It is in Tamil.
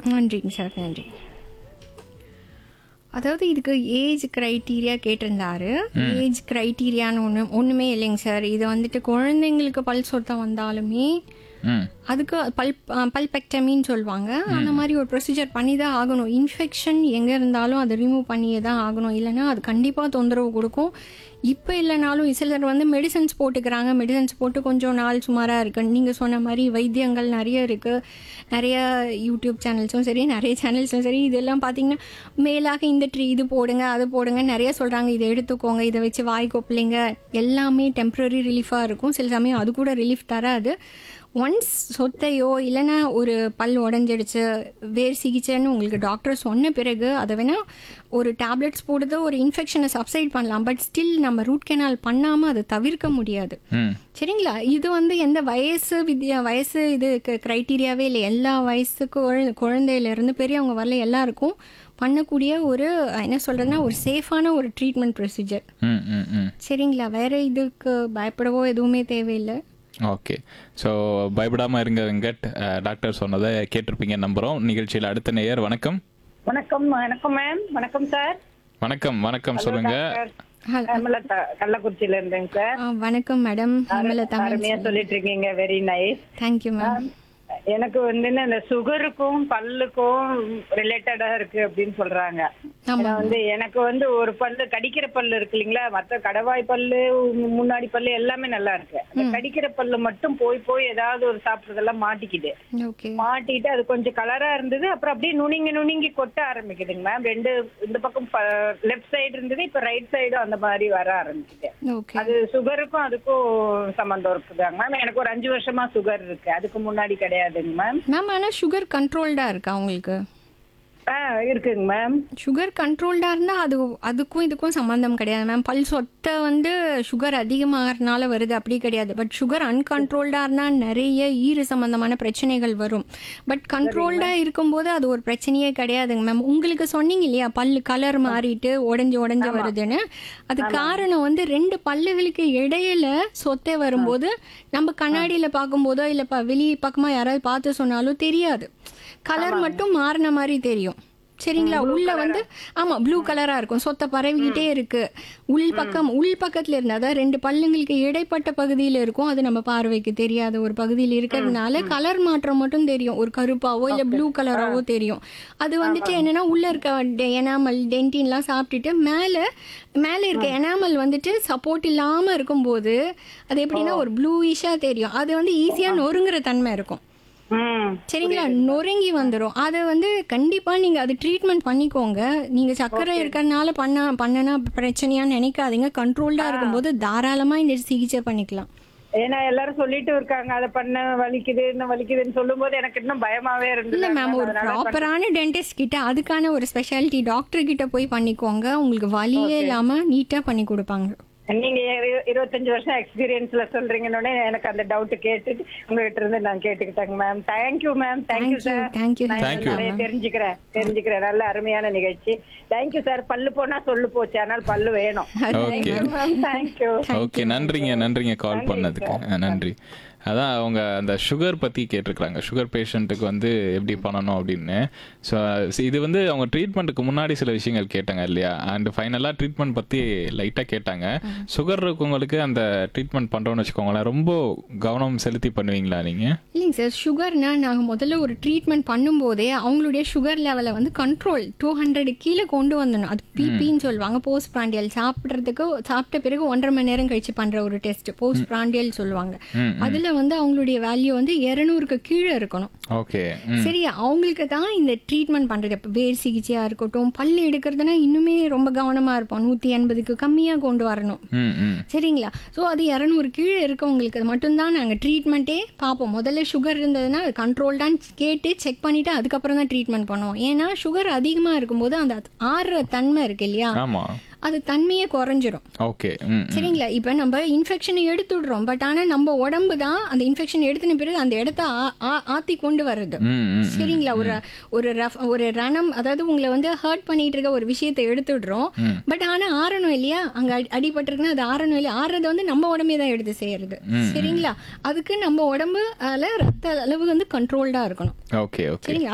நன்றிங்க சார் நன்றி அதாவது இதுக்கு ஏஜ் க்ரைட்டீரியா கேட்டிருந்தாரு ஏஜ் க்ரைட்டீரியான்னு ஒன்று ஒன்றுமே இல்லைங்க சார் இது வந்துட்டு குழந்தைங்களுக்கு பல் சொத்தம் வந்தாலுமே ம் அதுக்கு பல் பல்பெக்டமின்னு சொல்லுவாங்க அந்த மாதிரி ஒரு ப்ரொசீஜர் பண்ணி தான் ஆகணும் இன்ஃபெக்ஷன் எங்கே இருந்தாலும் அதை ரிமூவ் பண்ணியே தான் ஆகணும் இல்லைன்னா அது கண்டிப்பாக தொந்தரவு கொடுக்கும் இப்போ இல்லைனாலும் சிலர் வந்து மெடிசன்ஸ் போட்டுக்கிறாங்க மெடிசன்ஸ் போட்டு கொஞ்சம் நாள் சுமாராக இருக்கு நீங்கள் சொன்ன மாதிரி வைத்தியங்கள் நிறைய இருக்குது நிறைய யூடியூப் சேனல்ஸும் சரி நிறைய சேனல்ஸும் சரி இதெல்லாம் பார்த்தீங்கன்னா மேலாக இந்த ட்ரீ இது போடுங்க அது போடுங்க நிறைய சொல்கிறாங்க இதை எடுத்துக்கோங்க இதை வச்சு வாய் கொப்பளிங்க எல்லாமே டெம்ப்ரரி ரிலீஃபாக இருக்கும் சில சமயம் அது கூட ரிலீஃப் தராது ஒன்ஸ் சொத்தையோ இல்லைன்னா ஒரு பல் உடஞ்சிடுச்சு வேர் சிகிச்சைன்னு உங்களுக்கு டாக்டர் சொன்ன பிறகு அதை வேணால் ஒரு டேப்லெட்ஸ் போடுறது ஒரு இன்ஃபெக்ஷனை சப்சைட் பண்ணலாம் பட் ஸ்டில் நம்ம ரூட் கெனால் பண்ணாமல் அதை தவிர்க்க முடியாது ம் சரிங்களா இது வந்து எந்த வயசு வித்யா வயசு இது க்ரைட்டீரியாவே இல்லை எல்லா வயசு குழ- குழந்தையிலேருந்து பெரியவங்க வரல எல்லாருக்கும் பண்ணக்கூடிய ஒரு என்ன சொல்கிறதுனா ஒரு சேஃபான ஒரு ட்ரீட்மெண்ட் ப்ரொசீஜர் ம் ம் ம் சரிங்களா வேற இதுக்கு பயப்படவோ எதுவுமே தேவையில்லை ஓகே ஸோ பயப்படாமல் இருங்க வெங்கட் அஹ், டாக்டர் சொன்னதை கேட்டிருப்பீங்க நம்புகிறோம் நிகழ்ச்சியில் அடுத்த நேயர் வணக்கம் வணக்கம் வணக்கம் மேம் வணக்கம் சார் வணக்கம் வணக்கம் சொல்லுங்க ஹேமலதா கள்ளக்குறிச்சியில இருந்தேங்க சார் ஆ, வணக்கம் மேடம் ஹேமலதா அருமையா சொல்லிட்டு இருக்கீங்க வெரி நைஸ் தேங்க்யூ மேம் எனக்கு வந்து என்ன, இந்த சுகருக்கும் பல்லுக்கும் ரிலேட்டடா இருக்கு அப்படின்னு சொல்றாங்க ஏன்னா வந்து எனக்கு வந்து ஒரு பல்லு கடிக்கிற பல்லு இருக்கு இல்லைங்களா மத்த கடவாய் பல்லு முன்னாடி பல்லு எல்லாமே நல்லா இருக்கு அந்த கடிக்கிற பல்லு மட்டும் போய் போய் ஏதாவது ஒரு சாப்பிடுறதெல்லாம் மாட்டிக்குது ஓகே மாட்டிட்டு அது கொஞ்சம் கலரா இருந்தது அப்புறம் அப்படியே நுனிங்கி நுனிங்கி கொட்ட ஆரம்பிக்குதுங்க மேம் ரெண்டு இந்த பக்கம் லெஃப்ட் சைடு இருந்தது இப்ப ரைட் சைடும் அந்த மாதிரி வர ஆரம்பிக்குது ஓகே அது சுகருக்கும் அதுக்கும் சம்பந்தம் இருக்குதாங்க மேம் எனக்கு ஒரு அஞ்சு வருஷமா சுகர் இருக்கு அதுக்கு முன்னாடி கிடையாதுங்க மேம் மேம் ஆனால் சுகர் கண்ட்ரோல்டாக இருக்கா உங்களுக்கு ஆ இருக்குங்க மேம் சுகர் கண்ட்ரோல்டாக இருந்தால் அது அதுக்கும் இதுக்கும் சம்மந்தம் கிடையாது மேம் பல் சொத்தை வந்து சுகர் அதிகமாகறதுனால வருது அப்படி கிடையாது பட் சுகர் அன்கண்ட்ரோல்டாக இருந்தால் நிறைய ஈறு சம்மந்தமான பிரச்சனைகள் வரும் பட் கண்ட்ரோல்டாக இருக்கும்போது அது ஒரு பிரச்சனையே கிடையாதுங்க மேம் உங்களுக்கு சொன்னீங்க இல்லையா பல்லு கலர் மாறிட்டு உடஞ்சி உடஞ்சி வருதுன்னு அது காரணம் வந்து ரெண்டு பல்லுகளுக்கு இடையில சொத்தை வரும்போது நம்ம கண்ணாடியில் பார்க்கும்போதோ இல்லை ப வெளி பக்கமாக யாராவது பார்த்து சொன்னாலும் தெரியாது கலர் மட்டும் மாறின மாதிரி தெரியும் சரிங்களா உள்ள வந்து ஆமா ப்ளூ கலரா இருக்கும் சொத்தை பரவிக்கிட்டே இருக்கு உள் பக்கம் உள் பக்கத்துல இருந்தா தான் ரெண்டு பல்லுங்களுக்கு இடைப்பட்ட பகுதியில இருக்கும் அது நம்ம பார்வைக்கு தெரியாத ஒரு பகுதியில் இருக்கிறதுனால கலர் மாற்றம் மட்டும் தெரியும் ஒரு கருப்பாவோ இல்ல ப்ளூ கலராவோ தெரியும் அது வந்துட்டு என்னன்னா உள்ள இருக்க எனாமல் டென்டின்லாம் சாப்பிட்டுட்டு மேல மேல இருக்க எனாமல் வந்துட்டு சப்போர்ட் இல்லாம இருக்கும்போது அது எப்படின்னா ஒரு ப்ளூயிஷா தெரியும் அது வந்து ஈஸியா நொறுங்குற தன்மை இருக்கும் ம் சரிங்களா நொறுங்கி வந்துடும் அதை வந்து கண்டிப்பாக நீங்கள் அது ட்ரீட்மெண்ட் பண்ணிக்கோங்க நீங்கள் சர்க்கரை இருக்கிறதுனால பண்ண பண்ணனா பிரச்சனையான்னு நினைக்காதீங்க கண்ட்ரோல்டாக இருக்கும்போது தாராளமாக இந்த சிகிச்சை பண்ணிக்கலாம் ஏன்னா எல்லாரும் சொல்லிட்டு இருக்காங்க அதை பண்ண வலிக்குது இன்னும் வலிக்குதுன்னு சொல்லும்போது எனக்கு இன்னும் பயமாவே இருந்தது இல்லை மேம் ஒரு ப்ராப்பரான டென்டிஸ்ட் கிட்ட அதுக்கான ஒரு ஸ்பெஷாலிட்டி டாக்டர் கிட்ட போய் பண்ணிக்கோங்க உங்களுக்கு வலியே இல்லாமல் நீட்டாக பண்ணி கொடுப்பாங்க நீங்க இரு- இருபத்தஞ்சு வருஷம் எக்ஸ்பீரியன்ஸ்ல சொல்றீங்கன்னு எனக்கு அந்த டவுட் கேட்டுட்டு உங்ககிட்ட இருந்து நான் கேட்டுக்கிட்டேங்க ma'am thank you ma'am thank you thank you sir thank you நான் Thank you. நிறைய தெரிஞ்சுக்கிறேன் தெரிஞ்சுக்கிறேன் நல்ல அருமையான நிகழ்ச்சி தேங்க்யூ சார் பல்லு போனா சொல்லு போச்சு ஆனால் பல்லு வேணும் ஓகே மேம் தேங்க்யூ ஓகே நன்றிங்க நன்றிங்க கால் பண்ணதுக்கு அஹ், நன்றி அதான் அவங்க அந்த சுகர் பற்றி கேட்டிருக்கிறாங்க சுகர் பேஷண்ட்டுக்கு வந்து எப்படி பண்ணணும் அப்படின்னு ஸோ இது வந்து அவங்க ட்ரீட்மெண்ட்டுக்கு முன்னாடி சில விஷயங்கள் கேட்டாங்க இல்லையா அண்ட் ஃபைனலாக ட்ரீட்மெண்ட் பற்றி லைட்டாக கேட்டாங்க சுகர் இருக்கவங்களுக்கு அந்த ட்ரீட்மெண்ட் பண்ணுறோன்னு வச்சுக்கோங்களேன் ரொம்ப கவனம் செலுத்தி பண்ணுவீங்களா நீங்கள் இல்லைங்க சார் சுகர்னா நாங்கள் முதல்ல ஒரு ட்ரீட்மெண்ட் பண்ணும்போதே அவங்களுடைய சுகர் லெவலை வந்து கண்ட்ரோல் டூ ஹண்ட்ரட் கீழே கொண்டு வந்துடணும் அது பிபின்னு சொல்லுவாங்க போஸ்ட் பிராண்டியல் சாப்பிட்றதுக்கு சாப்பிட்ட பிறகு ஒன்றரை மணி நேரம் கழிச்சு பண்ணுற ஒரு டெஸ்ட் போஸ்ட் பிராண்டியல் சொல்லுவாங்க ம் அதில் வந்து அவங்களுடைய வேல்யூ வந்து இரநூறுக்கு கீழே இருக்கணும் ஓகே ம் சரி அவங்களுக்கு தான் இந்த ட்ரீட்மெண்ட் பண்ணுறது இப்போ வேர் சிகிச்சையாக இருக்கட்டும் பல் எடுக்கிறதுனா இன்னுமே ரொம்ப கவனமாக இருப்போம் நூற்றி எண்பதுக்கு கம்மியாக கொண்டு வரணும் ம் ம் சரிங்களா ஸோ அது இரநூறு கீழே இருக்கவங்களுக்கு அது மட்டும்தான் நாங்கள் ட்ரீட்மெண்ட்டே பார்ப்போம் முதல்ல சுகர் இருந்ததுன்னா அது கண்ட்ரோல்டான்னு கேட்டு செக் பண்ணிவிட்டு அதுக்கப்புறம் தான் ட்ரீட்மெண்ட் பண்ணுவோம் ஏன்னா சுகர் அதிகமாக இருக்கும்போது அந்த ஆறுற தன்மை இருக்கு இல்லையா ஆமாம் அது தன்மையே குறைஞ்சிரும் ஓகே ம் ம். சரிங்களா இப்போ நம்ம இன்ஃபெக்ஷனை எடுத்துடுறோம் பட் ஆனால் நம்ம உடம்பு தான் அந்த இன்ஃபெக்ஷன் எடுத்துன பிறகு அந்த இடத்த ஆ- ஆ- ஆத்தி கொண்டு வருது ம் ம் சரிங்களா ஒரு ஒரு ரஃப் ஒரு ரணம் அதாவது உங்களை வந்து ஹர்ட் பண்ணிட்டு இருக்க ஒரு விஷயத்தை எடுத்துடுறோம் பட் ஆனா ஆறணும் இல்லையா அங்க அடி- அடிபட்டிருக்குன்னா அது ஆறணும் இல்லையா ஆறதை வந்து நம்ம உடம்பே தான் எடுத்து செய்யறது சரிங்களா அதுக்கு நம்ம உடம்பு அதுல ரத்த அளவு வந்து கண்ட்ரோல்டா இருக்கணும் ஓகே ஓகே சரிங்களா